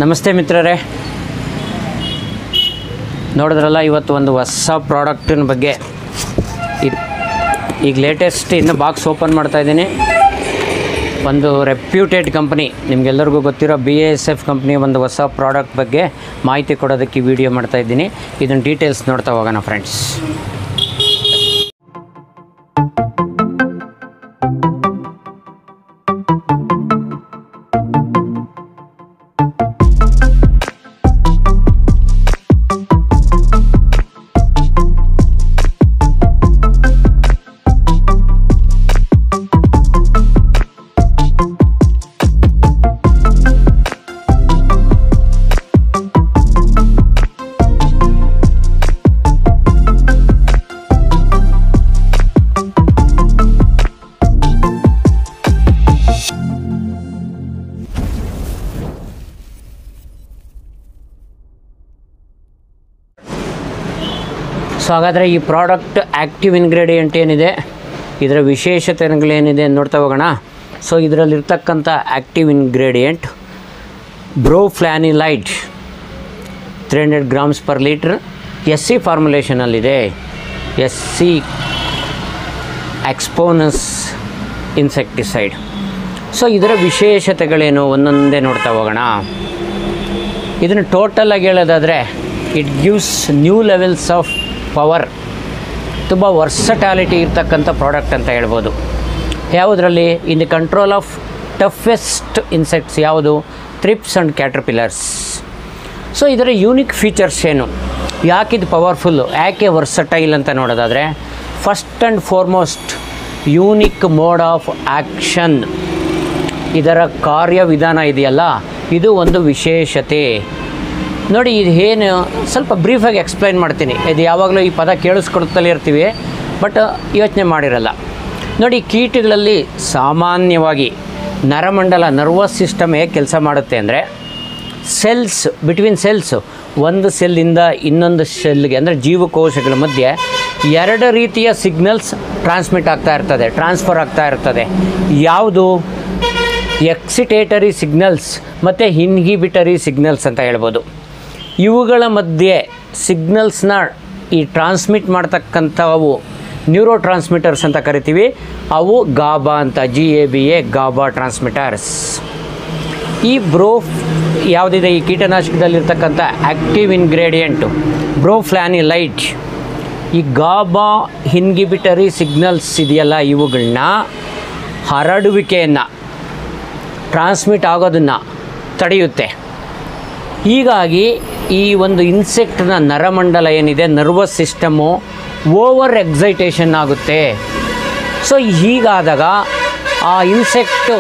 ನಮಸ್ತೆ ಮಿತ್ರರೇ ನೋಡಿದ್ರಲ್ಲ ಇವತ್ತು ಒಂದು ಹೊಸ ಪ್ರಾಡಕ್ಟಿನ ಬಗ್ಗೆ ಇದು ಈಗ ಲೇಟೆಸ್ಟ್ ಇನ್ನು ಬಾಕ್ಸ್ ಓಪನ್ ಮಾಡ್ತಾ ಇದ್ದೀನಿ ಒಂದು ರೆಪ್ಯೂಟೆಡ್ ಕಂಪ್ನಿ ನಿಮಗೆಲ್ಲರಿಗೂ ಗೊತ್ತಿರೋ ಬಿ ಎಸ್ ಎಫ್ ಕಂಪ್ನಿಯ ಒಂದು ಹೊಸ ಪ್ರಾಡಕ್ಟ್ ಬಗ್ಗೆ ಮಾಹಿತಿ ಕೊಡೋದಕ್ಕೆ ಈ ವಿಡಿಯೋ ಮಾಡ್ತಾ ಇದ್ದೀನಿ ಇದನ್ನ ಡೀಟೇಲ್ಸ್ ನೋಡ್ತಾ ಹೋಗೋಣ ಫ್ರೆಂಡ್ಸ್ ಸೊ ಹಾಗಾದರೆ ಈ ಪ್ರಾಡಕ್ಟ್ ಆ್ಯಕ್ಟಿವ್ ಇಂಗ್ರೀಡಿಯೆಂಟ್ ಏನಿದೆ ಇದರ ವಿಶೇಷತೆಗಳೇನಿದೆ ಅಂತ ನೋಡ್ತಾ ಹೋಗೋಣ ಸೊ ಇದರಲ್ಲಿರ್ತಕ್ಕಂಥ active ingredient broflanilide three hundred grams per litre S C ಫಾರ್ಮುಲೇಷನಲ್ಲಿದೆ S C Exponus insecticide so ಇದರ ವಿಶೇಷತೆಗಳೇನು ಒಂದೊಂದೇ ನೋಡ್ತಾ ಹೋಗೋಣ ಇದನ್ನು ಟೋಟಲಾಗಿ ಹೇಳೋದಾದರೆ it gives new levels of power ತುಂಬ ವರ್ಸಟಾಲಿಟಿ ಇರ್ತಕ್ಕಂಥ ಪ್ರಾಡಕ್ಟ್ ಅಂತ ಹೇಳ್ಬೋದು ಯಾವುದರಲ್ಲಿ in the control of toughest insects ಯಾವುದು ಥ್ರಿಪ್ಸ್ ಆ್ಯಂಡ್ ಕ್ಯಾಟ್ರಪಿಲ್ಲರ್ಸ್ ಸೊ ಇದರ ಯೂನಿಕ್ ಫೀಚರ್ಸ್ ಏನು ಯಾಕಿದು ಪವರ್ಫುಲ್ಲು ಯಾಕೆ ವರ್ಸಟೈಲ್ ಅಂತ ನೋಡೋದಾದರೆ first and foremost unique mode of action ಇದರ ಕಾರ್ಯವಿಧಾನ ಇದೆಯಲ್ಲ ಇದು ಒಂದು ವಿಶೇಷತೆ ನೋಡಿ ಇದು ಏನು ಸ್ವಲ್ಪ ಬ್ರೀಫಾಗಿ ಎಕ್ಸ್ಪ್ಲೈನ್ ಮಾಡ್ತೀನಿ ಇದು ಯಾವಾಗಲೂ ಈ ಪದ ಕೇಳಿಸ್ಕೊಳ್ತಲೇ ಇರ್ತೀವಿ ಬಟ್ ಯೋಚನೆ ಮಾಡಿರಲ್ಲ ನೋಡಿ ಕೀಟಗಳಲ್ಲಿ ಸಾಮಾನ್ಯವಾಗಿ ನರಮಂಡಲ ನರ್ವಸ್ ಸಿಸ್ಟಮ್ ಹೇಗೆ ಕೆಲಸ ಮಾಡುತ್ತೆ ಅಂದರೆ ಸೆಲ್ಸ್ ಬಿಟ್ವೀನ್ ಸೆಲ್ಸ್ ಒಂದು ಸೆಲ್ಲಿಂದ ಇನ್ನೊಂದು ಸೆಲ್ಗೆ ಅಂದರೆ ಜೀವಕೋಶಗಳ ಮಧ್ಯೆ ಎರಡು ರೀತಿಯ ಸಿಗ್ನಲ್ಸ್ ಟ್ರಾನ್ಸ್ಮಿಟ್ ಆಗ್ತಾ ಇರ್ತದೆ ಟ್ರಾನ್ಸ್ಫರ್ ಆಗ್ತಾ ಇರ್ತದೆ ಯಾವುದು ಎಕ್ಸಿಟೇಟರಿ ಸಿಗ್ನಲ್ಸ್ ಮತ್ತು ಇನ್ಹಿಬಿಟರಿ ಸಿಗ್ನಲ್ಸ್ ಅಂತ ಹೇಳ್ಬೋದು ಇವುಗಳ ಮಧ್ಯೆ ಸಿಗ್ನಲ್ಸ್ನ ಈ ಟ್ರಾನ್ಸ್ಮಿಟ್ ಮಾಡ್ತಕ್ಕಂಥವು ನ್ಯೂರೋ ಟ್ರಾನ್ಸ್ಮಿಟರ್ಸ್ ಅಂತ ಕರಿತೀವಿ ಅವು ಗಾಬಾ ಅಂತ G A B A GABA transmitters ಈ ಬ್ರೋಫ್ ಯಾವುದಿದೆ ಈ ಕೀಟನಾಶಕದಲ್ಲಿರ್ತಕ್ಕಂಥ ಆ್ಯಕ್ಟಿವ್ ಇಂಗ್ರೀಡಿಯೆಂಟು ಬ್ರೋಫ್ಲಾನಿಲೈಟ್ ಈ ಗಾಬಾ ಇನ್ಹಿಬಿಟರಿ ಸಿಗ್ನಲ್ಸ್ ಇದೆಯಲ್ಲ ಇವುಗಳನ್ನ ಹರಡುವಿಕೆಯನ್ನು ಟ್ರಾನ್ಸ್ಮಿಟ್ ಆಗೋದನ್ನು ತಡೆಯುತ್ತೆ ಹೀಗಾಗಿ ಈ ಒಂದು ಇನ್ಸೆಕ್ಟ್ನ ನರಮಂಡಲ ಏನಿದೆ ನರ್ವಸ್ ಸಿಸ್ಟಮು ಓವರ್ ಎಕ್ಸೈಟೇಷನ್ ಆಗುತ್ತೆ ಸೊ ಹೀಗಾದಾಗ ಆ ಇನ್ಸೆಕ್ಟು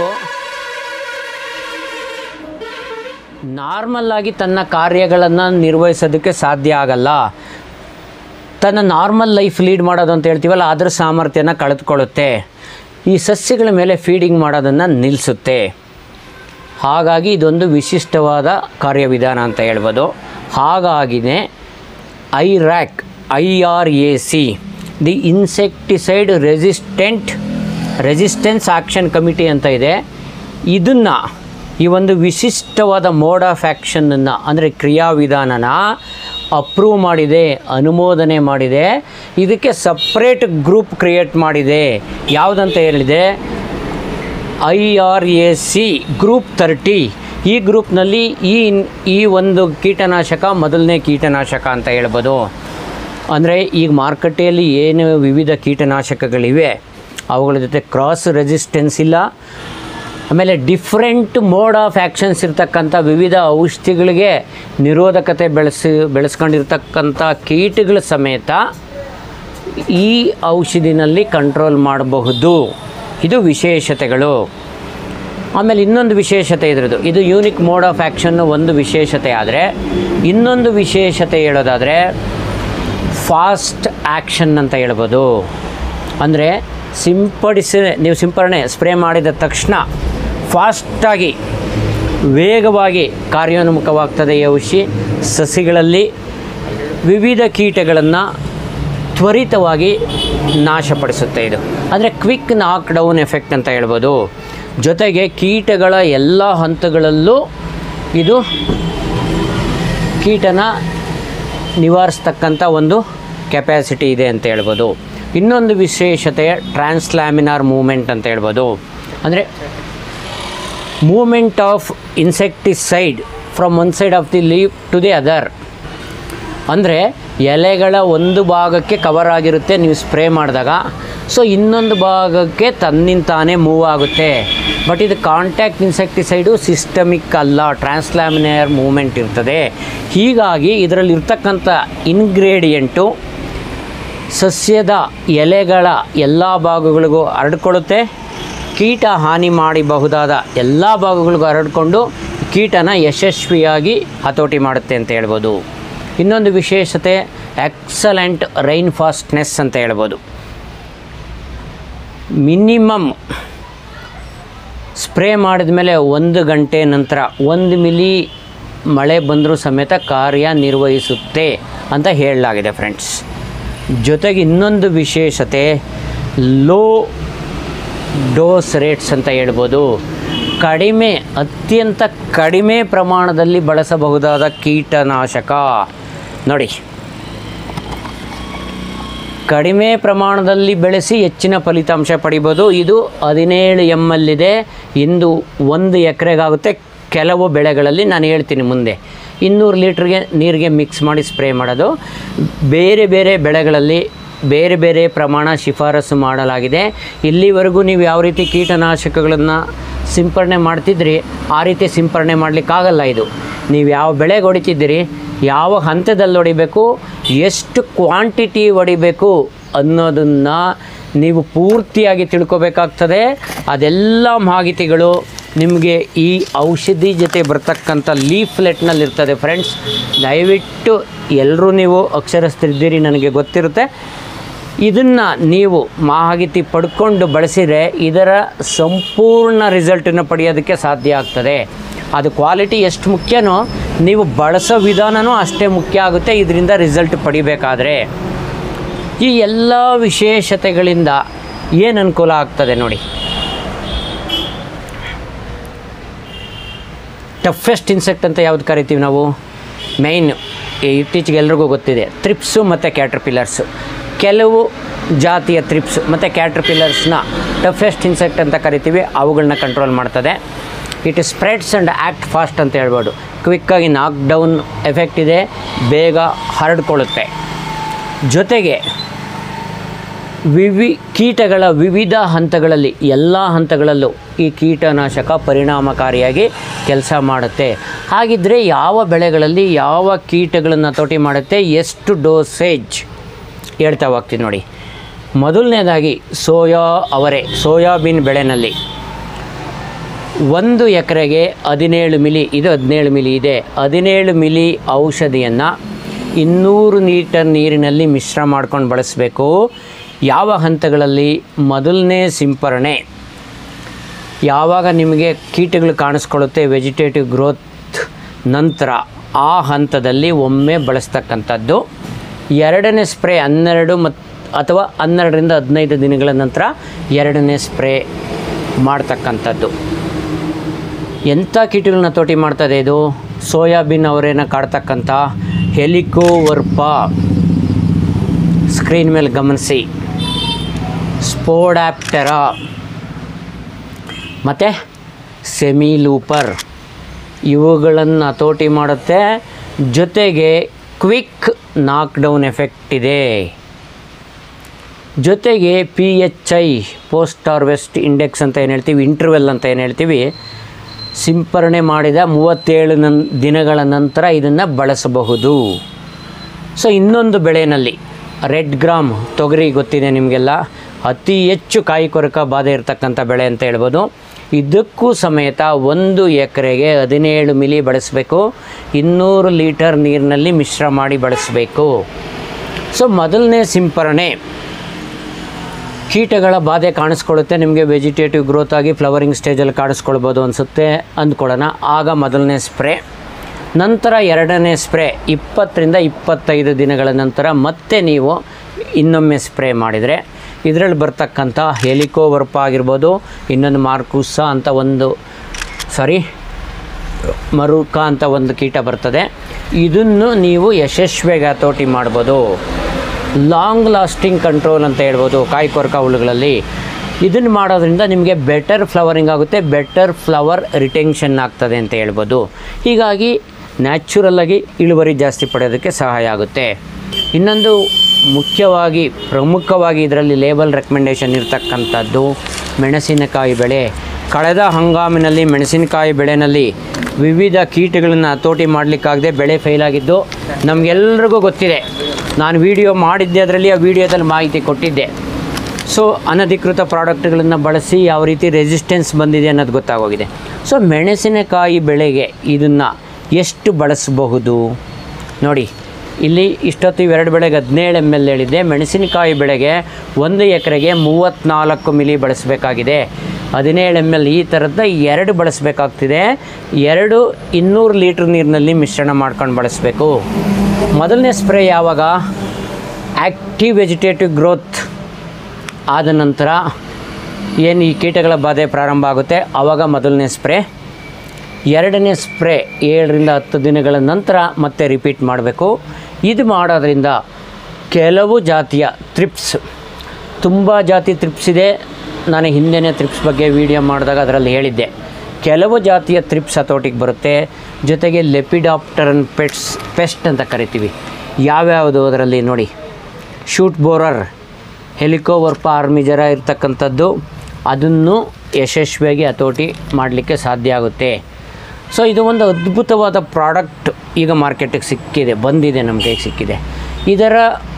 ನಾರ್ಮಲ್ಲಾಗಿ ತನ್ನ ಕಾರ್ಯಗಳನ್ನು ನಿರ್ವಹಿಸೋದಕ್ಕೆ ಸಾಧ್ಯ ಆಗಲ್ಲ ತನ್ನ ನಾರ್ಮಲ್ ಲೈಫ್ ಲೀಡ್ ಮಾಡೋದು ಅಂತ ಹೇಳ್ತೀವಲ್ಲ ಅದರ ಸಾಮರ್ಥ್ಯನ ಕಳೆದುಕೊಳ್ಳುತ್ತೆ ಈ ಸಸ್ಯಗಳ ಮೇಲೆ ಫೀಡಿಂಗ್ ಮಾಡೋದನ್ನು ನಿಲ್ಲಿಸುತ್ತೆ ಹಾಗಾಗಿ ಇದೊಂದು ವಿಶಿಷ್ಟವಾದ ಕಾರ್ಯವಿಧಾನ ಅಂತ ಹೇಳ್ಬೋದು ಹಾಗಾಗಿನೇ IRAC I R A C the insecticide resistant resistance action committee ಅಂತ ಇದೆ ಇದನ್ನು ಈ ಒಂದು ವಿಶಿಷ್ಟವಾದ ಮೋಡ್ ಆಫ್ ಆ್ಯಕ್ಷನನ್ನು ಅಂದರೆ ಕ್ರಿಯಾವಿಧಾನನ ಅಪ್ರೂವ್ ಮಾಡಿದೆ ಅನುಮೋದನೆ ಮಾಡಿದೆ ಇದಕ್ಕೆ ಸಪ್ರೇಟ್ ಗ್ರೂಪ್ ಕ್ರಿಯೇಟ್ ಮಾಡಿದೆ ಯಾವುದಂತ ಹೇಳಿದೆ I R A C group thirty ಈ ಗ್ರೂಪ್ನಲ್ಲಿ ಈ ಈ ಒಂದು ಕೀಟನಾಶಕ ಮೊದಲನೇ ಕೀಟನಾಶಕ ಅಂತ ಹೇಳ್ಬೋದು ಅಂದರೆ ಈಗ ಮಾರುಕಟ್ಟೆಯಲ್ಲಿ ಏನು ವಿವಿಧ ಕೀಟನಾಶಕಗಳಿವೆ ಅವುಗಳ ಜೊತೆ ಕ್ರಾಸ್ ರೆಸಿಸ್ಟೆನ್ಸ್ ಇಲ್ಲ ಆಮೇಲೆ ಡಿಫ್ರೆಂಟ್ ಮೋಡ್ ಆಫ್ ಆ್ಯಕ್ಷನ್ಸ್ ಇರ್ತಕ್ಕಂಥ ವಿವಿಧ ಔಷಧಿಗಳಿಗೆ ನಿರೋಧಕತೆ ಬೆಳೆಸಿ ಬೆಳೆಸ್ಕೊಂಡಿರ್ತಕ್ಕಂಥ ಕೀಟಗಳ ಸಮೇತ ಈ ಔಷಧಿನಲ್ಲಿ ಕಂಟ್ರೋಲ್ ಮಾಡಬಹುದು ಇದು ವಿಶೇಷತೆಗಳು ಆಮೇಲೆ ಇನ್ನೊಂದು ವಿಶೇಷತೆ ಇದ್ರದ್ದು ಇದು ಯೂನಿಕ್ ಮೋಡ್ ಆಫ್ ಆ್ಯಕ್ಷನ್ನು ಒಂದು ವಿಶೇಷತೆ ಆದರೆ ಇನ್ನೊಂದು ವಿಶೇಷತೆ ಹೇಳೋದಾದರೆ ಫಾಸ್ಟ್ ಆ್ಯಕ್ಷನ್ ಅಂತ ಹೇಳ್ಬೋದು ಅಂದರೆ ಸಿಂಪಡಿಸಿ ನೀವು ಸಿಂಪರಣೆ ಸ್ಪ್ರೇ ಮಾಡಿದ ತಕ್ಷಣ ಫಾಸ್ಟಾಗಿ ವೇಗವಾಗಿ ಕಾರ್ಯೋನ್ಮುಖವಾಗ್ತದೆ ಈ ಔಷಧಿ ಸಸಿಗಳಲ್ಲಿ ವಿವಿಧ ಕೀಟಗಳನ್ನು ತ್ವರಿತವಾಗಿ ನಾಶಪಡಿಸುತ್ತೆ ಇದು ಅಂದರೆ ಕ್ವಿಕ್ ನಾಕ್ ಡೌನ್ ಎಫೆಕ್ಟ್ ಅಂತ ಹೇಳ್ಬೋದು ಜೊತೆಗೆ ಕೀಟಗಳ ಎಲ್ಲ ಹಂತಗಳಲ್ಲೂ ಇದು ಕೀಟನ ನಿವಾರಿಸ್ತಕ್ಕಂಥ ಒಂದು ಕೆಪಾಸಿಟಿ ಇದೆ ಅಂತ ಹೇಳ್ಬೋದು ಇನ್ನೊಂದು ವಿಶೇಷತೆ ಟ್ರಾನ್ಸ್ಲ್ಯಾಮಿನಾರ್ ಮೂಮೆಂಟ್ ಅಂತ ಹೇಳ್ಬೋದು ಅಂದರೆ movement of insecticide from one side of the leave to the other ಅಂದರೆ ಎಲೆಗಳ ಒಂದು ಭಾಗಕ್ಕೆ ಕವರ್ ಆಗಿರುತ್ತೆ ನೀವು ಸ್ಪ್ರೇ ಮಾಡಿದಾಗ ಸೊ ಇನ್ನೊಂದು ಭಾಗಕ್ಕೆ ತನ್ನಿಂತಾನೇ ಮೂವ್ ಆಗುತ್ತೆ ಬಟ್ ಇದು ಕಾಂಟ್ಯಾಕ್ಟ್ ಇನ್ಸೆಕ್ಟಿಸೈಡು ಸಿಸ್ಟಮಿಕ್ ಅಲ್ಲ ಟ್ರಾನ್ಸ್ಲ್ಯಾಮಿನೇರ್ ಮೂಮೆಂಟ್ ಇರ್ತದೆ ಹೀಗಾಗಿ ಇದರಲ್ಲಿ ಇರ್ತಕ್ಕಂಥ ಇನ್ಗ್ರೇಡಿಯೆಂಟು ಸಸ್ಯದ ಎಲೆಗಳ ಎಲ್ಲ ಭಾಗಗಳಿಗೂ ಹರಡ್ಕೊಳ್ಳುತ್ತೆ ಕೀಟ ಹಾನಿ ಮಾಡಬಹುದಾದ ಎಲ್ಲ ಭಾಗಗಳಿಗೂ ಹರಡ್ಕೊಂಡು ಕೀಟನ ಯಶಸ್ವಿಯಾಗಿ ಹತೋಟಿ ಮಾಡುತ್ತೆ ಅಂತ ಹೇಳ್ಬೋದು ಇನ್ನೊಂದು ವಿಶೇಷತೆ ಎಕ್ಸಲೆಂಟ್ ರೈನ್ ಫಾಸ್ಟ್ನೆಸ್ ಅಂತ ಹೇಳ್ಬೋದು ಮಿನಿಮಮ್ ಸ್ಪ್ರೇ ಮಾಡಿದ ಮೇಲೆ ಒಂದು ಗಂಟೆ ನಂತರ ಒಂದು ಮಿಲಿ ಮಳೆ ಬಂದರೂ ಸಮೇತ ಕಾರ್ಯನಿರ್ವಹಿಸುತ್ತೆ ಅಂತ ಹೇಳಲಾಗಿದೆ ಫ್ರೆಂಡ್ಸ್ ಜೊತೆಗೆ ಇನ್ನೊಂದು ವಿಶೇಷತೆ ಲೋ ಡೋಸ್ ರೇಟ್ಸ್ ಅಂತ ಹೇಳ್ಬೋದು ಕಡಿಮೆ ಅತ್ಯಂತ ಕಡಿಮೆ ಪ್ರಮಾಣದಲ್ಲಿ ಬಳಸಬಹುದಾದ ಕೀಟನಾಶಕ ನೋಡಿ ಕಡಿಮೆ ಪ್ರಮಾಣದಲ್ಲಿ ಬೆಳೆಸಿ ಹೆಚ್ಚಿನ ಫಲಿತಾಂಶ ಪಡಿಬೋದು ಇದು ಹದಿನೇಳು ಎಮ್ ಎಲ್ ಇದೆ ಇಂದು ಒಂದು ಎಕರೆಗಾಗುತ್ತೆ ಕೆಲವು ಬೆಳೆಗಳಲ್ಲಿ ನಾನು ಹೇಳ್ತೀನಿ ಮುಂದೆ ಇನ್ನೂರು ಲೀಟ್ರಿಗೆ ನೀರಿಗೆ ಮಿಕ್ಸ್ ಮಾಡಿ ಸ್ಪ್ರೇ ಮಾಡೋದು ಬೇರೆ ಬೇರೆ ಬೆಳೆಗಳಲ್ಲಿ ಬೇರೆ ಬೇರೆ ಪ್ರಮಾಣ ಶಿಫಾರಸು ಮಾಡಲಾಗಿದೆ ಇಲ್ಲಿವರೆಗೂ ನೀವು ಯಾವ ರೀತಿ ಕೀಟನಾಶಕಗಳನ್ನು ಸಿಂಪರಣೆ ಮಾಡ್ತಿದ್ರಿ ಆ ರೀತಿ ಸಿಂಪರಣೆ ಮಾಡಲಿಕ್ಕಾಗಲ್ಲ ಇದು ನೀವು ಯಾವ ಬೆಳೆಗೆ ಹೊಡಿತಿದ್ದೀರಿ ಯಾವ ಹಂತದಲ್ಲಿ ಹೊಡಿಬೇಕು ಎಷ್ಟು ಕ್ವಾಂಟಿಟಿ ಹೊಡಿಬೇಕು ಅನ್ನೋದನ್ನು ನೀವು ಪೂರ್ತಿಯಾಗಿ ತಿಳ್ಕೊಬೇಕಾಗ್ತದೆ ಅದೆಲ್ಲ ಮಾಹಿತಿಗಳು ನಿಮಗೆ ಈ ಔಷಧಿ ಜೊತೆ ಬರ್ತಕ್ಕಂಥ ಲೀಫ್ಲೆಟ್ನಲ್ಲಿ ಇರ್ತದೆ ಫ್ರೆಂಡ್ಸ್ ದಯವಿಟ್ಟು ಎಲ್ಲರೂ ನೀವು ಅಕ್ಷರಸ್ಥರಿದ್ದೀರಿ ನನಗೆ ಗೊತ್ತಿರುತ್ತೆ ಇದನ್ನು ನೀವು ಮಾಹಿತಿ ಪಡ್ಕೊಂಡು ಬಳಸಿದರೆ ಇದರ ಸಂಪೂರ್ಣ ರಿಸಲ್ಟನ್ನು ಪಡೆಯೋದಕ್ಕೆ ಸಾಧ್ಯ ಆಗ್ತದೆ ಅದು ಕ್ವಾಲಿಟಿ ಎಷ್ಟು ಮುಖ್ಯನೋ ನೀವು ಬಳಸೋ ವಿಧಾನವೂ ಅಷ್ಟೇ ಮುಖ್ಯ ಆಗುತ್ತೆ ಇದರಿಂದ ರಿಸಲ್ಟ್ ಪಡಿಬೇಕಾದ್ರೆ ಈ ಎಲ್ಲ ವಿಶೇಷತೆಗಳಿಂದ ಏನು ಅನುಕೂಲ ಆಗ್ತದೆ ನೋಡಿ ಟಫೆಸ್ಟ್ ಇನ್ಸೆಕ್ಟ್ ಅಂತ ಯಾವ್ದು ಕರಿತೀವಿ ನಾವು ಮೈನ್ ಇತ್ತೀಚೆಗೆ ಎಲ್ರಿಗೂ ಗೊತ್ತಿದೆ ತ್ರಿಪ್ಸು ಮತ್ತು ಕ್ಯಾಟ್ರಪಿಲ್ಲರ್ಸು ಕೆಲವು ಜಾತಿಯ ತ್ರಿಪ್ಸ್ ಮತ್ತು ಕ್ಯಾಟ್ರಪಿಲ್ಲರ್ಸ್ನ ಟಫೆಸ್ಟ್ ಇನ್ಸೆಕ್ಟ್ ಅಂತ ಕರಿತೀವಿ ಅವುಗಳನ್ನ ಕಂಟ್ರೋಲ್ ಮಾಡ್ತದೆ it spreads and act fast ಅಂತ ಹೇಳ್ಬೋದು ಕ್ವಿಕ್ಕಾಗಿ ನಾಕ್ ಡೌನ್ ಎಫೆಕ್ಟ್ ಇದೆ ಬೇಗ ಹರಡ್ಕೊಳ್ಳುತ್ತೆ ಜೊತೆಗೆ ವಿವಿ ಕೀಟಗಳ ವಿವಿಧ ಹಂತಗಳಲ್ಲಿ ಎಲ್ಲ ಹಂತಗಳಲ್ಲೂ ಈ ಕೀಟನಾಶಕ ಪರಿಣಾಮಕಾರಿಯಾಗಿ ಕೆಲಸ ಮಾಡುತ್ತೆ ಹಾಗಿದ್ದರೆ ಯಾವ ಬೆಳೆಗಳಲ್ಲಿ ಯಾವ ಕೀಟಗಳನ್ನು ಹತೋಟಿ ಮಾಡುತ್ತೆ ಎಷ್ಟು ಡೋಸೇಜ್ ಹೇಳ್ತಾ ಹೋಗ್ತೀನಿ ನೋಡಿ ಮೊದಲನೇದಾಗಿ ಸೋಯಾ ಅವರೆ ಸೋಯಾಬೀನ್ ಬೆಳೆನಲ್ಲಿ ಒಂದು ಎಕರೆಗೆ ಹದಿನೇಳು ಮಿಲಿ ಇದು ಹದಿನೇಳು ಮಿಲಿ ಇದೆ ಹದಿನೇಳು ಮಿಲಿ ಔಷಧಿಯನ್ನು ಇನ್ನೂರು ಲೀಟರ್ ನೀರಿನಲ್ಲಿ ಮಿಶ್ರ ಮಾಡ್ಕೊಂಡು ಬಳಸಬೇಕು ಯಾವ ಹಂತಗಳಲ್ಲಿ ಮೊದಲನೇ ಸಿಂಪರಣೆ ಯಾವಾಗ ನಿಮಗೆ ಕೀಟಗಳು ಕಾಣಿಸ್ಕೊಳ್ಳುತ್ತೆ ವೆಜಿಟೇಟಿವ್ ಗ್ರೋತ್ ನಂತರ ಆ ಹಂತದಲ್ಲಿ ಒಮ್ಮೆ ಬಳಸ್ತಕ್ಕಂಥದ್ದು ಎರಡನೇ ಸ್ಪ್ರೇ ಹನ್ನೆರಡು ಮತ್ತು ಅಥವಾ ಹನ್ನೆರಡರಿಂದ ಹದಿನೈದು ದಿನಗಳ ನಂತರ ಎರಡನೇ ಸ್ಪ್ರೇ ಮಾಡ್ತಕ್ಕಂಥದ್ದು ಎಂಥ ಕೀಟಗಳನ್ನ ತೋಟಿ ಮಾಡ್ತದೆ ಇದು ಸೋಯಾಬೀನ್ ಅವರೇನ ಕಾಡ್ತಕ್ಕಂಥ ಹೆಲಿಕೋವರ್ಪ ಸ್ಕ್ರೀನ್ ಮೇಲೆ ಗಮನಿಸಿ ಸ್ಪೋಡ್ಯಾಪ್ಟೆರಾ ಮತ್ತು ಸೆಮಿಲೂಪರ್ ಇವುಗಳನ್ನು ಹತೋಟಿ ಮಾಡುತ್ತೆ ಜೊತೆಗೆ ಕ್ವಿಕ್ ನಾಕ್ ಡೌನ್ ಎಫೆಕ್ಟ್ ಇದೆ ಜೊತೆಗೆ P H I post harvest index ಅಂತ ಏನು ಹೇಳ್ತೀವಿ ಇಂಟರ್ವೆಲ್ ಅಂತ ಏನು ಹೇಳ್ತೀವಿ ಸಿಂಪರಣೆ ಮಾಡಿದ ಮೂವತ್ತೇಳು ನನ್ ದಿನಗಳ ನಂತರ ಇದನ್ನು ಬಳಸಬಹುದು ಸೊ ಇನ್ನೊಂದು ಬೆಳೆಯಲ್ಲಿ ರೆಡ್ ಗ್ರಾಮ್ ತೊಗರಿ ಗೊತ್ತಿದೆ ನಿಮಗೆಲ್ಲ ಅತಿ ಹೆಚ್ಚು ಕಾಯಿ ಕೊರಕ ಬಾಧೆ ಇರತಕ್ಕಂಥ ಬೆಳೆ ಅಂತ ಹೇಳ್ಬೋದು ಇದಕ್ಕೂ ಸಮೇತ ಒಂದು ಎಕರೆಗೆ ಹದಿನೇಳು ಮಿಲಿ ಬಳಸಬೇಕು ಇನ್ನೂರು ಲೀಟರ್ ನೀರಿನಲ್ಲಿ ಮಿಶ್ರ ಮಾಡಿ ಬಳಸಬೇಕು ಸೊ ಮೊದಲನೇ ಸಿಂಪರಣೆ ಕೀಟಗಳ ಬಾಧೆ ಕಾಣಿಸ್ಕೊಳ್ಳುತ್ತೆ ನಿಮಗೆ ವೆಜಿಟೇಟಿವ್ ಗ್ರೋತ್ ಆಗಿ ಫ್ಲವರಿಂಗ್ ಸ್ಟೇಜಲ್ಲಿ ಕಾಣಿಸ್ಕೊಳ್ಬೋದು ಅನಿಸುತ್ತೆ ಅಂದ್ಕೊಳ್ಳೋಣ ಆಗ ಮೊದಲನೇ ಸ್ಪ್ರೇ ನಂತರ ಎರಡನೇ ಸ್ಪ್ರೇ ಇಪ್ಪತ್ತರಿಂದ ಇಪ್ಪತ್ತೈದು ದಿನಗಳ ನಂತರ ಮತ್ತೆ ನೀವು ಇನ್ನೊಮ್ಮೆ ಸ್ಪ್ರೇ ಮಾಡಿದರೆ ಇದರಲ್ಲಿ ಬರ್ತಕ್ಕಂಥ ಹೆಲಿಕೋವರ್ಪ ಆಗಿರ್ಬೋದು ಇನ್ನೊಂದು ಮಾರ್ಕುಸ ಅಂತ ಒಂದು ಸಾರಿ ಮರುಕ ಅಂತ ಒಂದು ಕೀಟ ಬರ್ತದೆ ಇದನ್ನು ನೀವು ಯಶಸ್ವಿಯಾಗಿ ಹತೋಟಿ ಮಾಡ್ಬೋದು ಲಾಂಗ್ ಲಾಸ್ಟಿಂಗ್ ಕಂಟ್ರೋಲ್ ಅಂತ ಹೇಳ್ಬೋದು ಕಾಯಿ ಕೊರಕ ಹುಳುಗಳಲ್ಲಿ ಇದನ್ನು ಮಾಡೋದ್ರಿಂದ ನಿಮಗೆ ಬೆಟರ್ ಫ್ಲವರಿಂಗ್ ಆಗುತ್ತೆ ಬೆಟರ್ ಫ್ಲವರ್ ರಿಟೆನ್ಷನ್ ಆಗ್ತದೆ ಅಂತ ಹೇಳ್ಬೋದು ಹೀಗಾಗಿ ನ್ಯಾಚುರಲ್ಲಾಗಿ ಇಳುವರಿ ಜಾಸ್ತಿ ಪಡೆಯೋದಕ್ಕೆ ಸಹಾಯ ಆಗುತ್ತೆ ಇನ್ನೊಂದು ಮುಖ್ಯವಾಗಿ ಪ್ರಮುಖವಾಗಿ ಇದರಲ್ಲಿ ಲೇಬಲ್ ರೆಕಮೆಂಡೇಷನ್ ಇರ್ತಕ್ಕಂಥದ್ದು ಮೆಣಸಿನಕಾಯಿ ಬೆಳೆ ಕಳೆದ ಹಂಗಾಮಿನಲ್ಲಿ ಮೆಣಸಿನಕಾಯಿ ಬೆಳೆನಲ್ಲಿ ವಿವಿಧ ಕೀಟಗಳನ್ನು ಹತೋಟಿ ಮಾಡಲಿಕ್ಕಾಗದೆ ಬೆಳೆ ಫೇಲಾಗಿದ್ದು ನಮಗೆಲ್ರಿಗೂ ಗೊತ್ತಿದೆ ನಾನು ವಿಡಿಯೋ ಮಾಡಿದ್ದೆ ಅದರಲ್ಲಿ ಆ ವಿಡಿಯೋದಲ್ಲಿ ಮಾಹಿತಿ ಕೊಟ್ಟಿದ್ದೆ ಸೊ ಅನಧಿಕೃತ ಪ್ರಾಡಕ್ಟ್ಗಳನ್ನು ಬಳಸಿ ಯಾವ ರೀತಿ ರೆಸಿಸ್ಟೆನ್ಸ್ ಬಂದಿದೆ ಅನ್ನೋದು ಗೊತ್ತಾಗೋಗಿದೆ ಸೊ ಮೆಣಸಿನಕಾಯಿ ಬೆಳೆಗೆ ಇದನ್ನು ಎಷ್ಟು ಬಳಸಬಹುದು ನೋಡಿ ಇಲ್ಲಿ ಇಷ್ಟೊತ್ತು ಇವೆರಡು ಬೆಳೆಗೆ ಹದಿನೇಳು ಎಮ್ ಎಲ್ ಹೇಳಿದ್ದೆ ಮೆಣಸಿನಕಾಯಿ ಬೆಳೆಗೆ ಒಂದು ಎಕರೆಗೆ ಮೂವತ್ತ್ನಾಲ್ಕು ಮಿಲಿ ಬಳಸಬೇಕಾಗಿದೆ ಹದಿನೇಳು ಎಮ್ ಎಲ್ ಈ ಥರದ್ದು ಎರಡು ಬಳಸಬೇಕಾಗ್ತಿದೆ ಎರಡು ಇನ್ನೂರು ಲೀಟ್ರ್ ನೀರಿನಲ್ಲಿ ಮಿಶ್ರಣ ಮಾಡ್ಕೊಂಡು ಬಳಸಬೇಕು ಮೊದಲನೇ ಸ್ಪ್ರೇ ಯಾವಾಗ ಆ್ಯಕ್ಟಿವ್ ವೆಜಿಟೇಟಿವ್ ಗ್ರೋತ್ ಆದ ನಂತರ ಏನು ಈ ಕೀಟಗಳ ಬಾಧೆ ಪ್ರಾರಂಭ ಆಗುತ್ತೆ ಆವಾಗ ಮೊದಲನೇ ಸ್ಪ್ರೇ ಎರಡನೇ ಸ್ಪ್ರೇ ಏಳರಿಂದ ಹತ್ತು ದಿನಗಳ ನಂತರ ಮತ್ತೆ ರಿಪೀಟ್ ಮಾಡಬೇಕು ಇದು ಮಾಡೋದ್ರಿಂದ ಕೆಲವು ಜಾತಿಯ ತ್ರಿಪ್ಸ್ ತುಂಬ ಜಾತಿ ತ್ರಿಪ್ಸ್ ಇದೆ ನಾನು ಹಿಂದೆನೇ ತ್ರಿಪ್ಸ್ ಬಗ್ಗೆ ವಿಡಿಯೋ ಮಾಡಿದಾಗ ಅದರಲ್ಲಿ ಹೇಳಿದ್ದೆ ಕೆಲವು ಜಾತಿಯ ತ್ರಿಪ್ಸ್ ಹತೋಟಿಗೆ ಬರುತ್ತೆ ಜೊತೆಗೆ ಲೆಪಿಡಾಪ್ಟರನ್ ಪೆಟ್ಸ್ ಪೆಸ್ಟ್ ಅಂತ ಕರಿತೀವಿ ಯಾವ್ಯಾವುದು ಅದರಲ್ಲಿ ನೋಡಿ ಶೂಟ್ ಬೋರರ್ ಹೆಲಿಕೋವರ್ಪ ಆರ್ಮಿಜರ ಇರ್ತಕ್ಕಂಥದ್ದು ಅದನ್ನು ಯಶಸ್ವಿಯಾಗಿ ಹತೋಟಿ ಮಾಡಲಿಕ್ಕೆ ಸಾಧ್ಯ ಆಗುತ್ತೆ ಸೊ ಇದು ಒಂದು ಅದ್ಭುತವಾದ ಪ್ರಾಡಕ್ಟ್ ಈಗ ಮಾರ್ಕೆಟಿಗೆ ಸಿಕ್ಕಿದೆ ಬಂದಿದೆ ನಮ್ಮ ಕೈಗೆ ಸಿಕ್ಕಿದೆ ಇದರ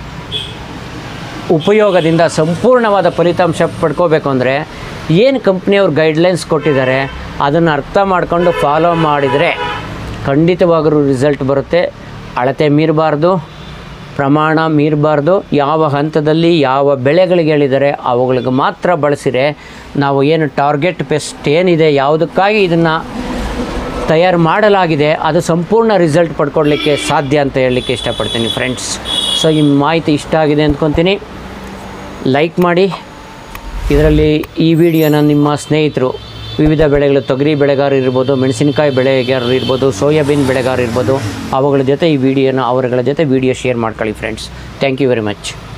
ಉಪಯೋಗದಿಂದ ಸಂಪೂರ್ಣವಾದ ಫಲಿತಾಂಶ ಪಡ್ಕೋಬೇಕು ಅಂದರೆ ಏನು ಕಂಪ್ನಿಯವ್ರು ಗೈಡ್ಲೈನ್ಸ್ ಕೊಟ್ಟಿದ್ದಾರೆ ಅದನ್ನು ಅರ್ಥ ಮಾಡಿಕೊಂಡು ಫಾಲೋ ಮಾಡಿದರೆ ಖಂಡಿತವಾಗಲೂ ರಿಸಲ್ಟ್ ಬರುತ್ತೆ ಅಳತೆ ಮೀರಬಾರ್ದು ಪ್ರಮಾಣ ಮೀರಬಾರ್ದು ಯಾವ ಹಂತದಲ್ಲಿ ಯಾವ ಬೆಳೆಗಳಿಗೆ ಹೇಳಿದ್ದಾರೆ ಅವುಗಳಿಗೆ ಮಾತ್ರ ಬಳಸಿರೆ ನಾವು ಏನು ಟಾರ್ಗೆಟ್ ಪೆಸ್ಟ್ ಏನಿದೆ ಯಾವುದಕ್ಕಾಗಿ ಇದನ್ನು ತಯಾರು ಮಾಡಲಾಗಿದೆ ಅದು ಸಂಪೂರ್ಣ ರಿಸಲ್ಟ್ ಪಡ್ಕೊಡ್ಲಿಕ್ಕೆ ಸಾಧ್ಯ ಅಂತ ಹೇಳಲಿಕ್ಕೆ ಇಷ್ಟಪಡ್ತೀನಿ ಫ್ರೆಂಡ್ಸ್ ಸೊ ಈ ಮಾಹಿತಿ ಇಷ್ಟ ಆಗಿದೆ ಅಂದ್ಕೊತೀನಿ ಲೈಕ್ ಮಾಡಿ ಇದರಲ್ಲಿ ಈ ವಿಡಿಯೋನ ನಿಮ್ಮ ಸ್ನೇಹಿತರು ವಿವಿಧ ಬೆಳೆಗಳು ತೊಗರಿ ಬೆಳೆಗಾರರು ಇರ್ಬೋದು ಮೆಣಸಿನಕಾಯಿ ಬೆಳೆಗಾರರು ಇರ್ಬೋದು ಸೋಯಾಬೀನ್ ಬೆಳೆಗಾರರು ಇರ್ಬೋದು ಅವುಗಳ ಜೊತೆ ಈ ವಿಡಿಯೋನ ಅವರುಗಳ ಜೊತೆ ವಿಡಿಯೋ ಶೇರ್ ಮಾಡ್ಕೊಳ್ಳಿ friends thank you very much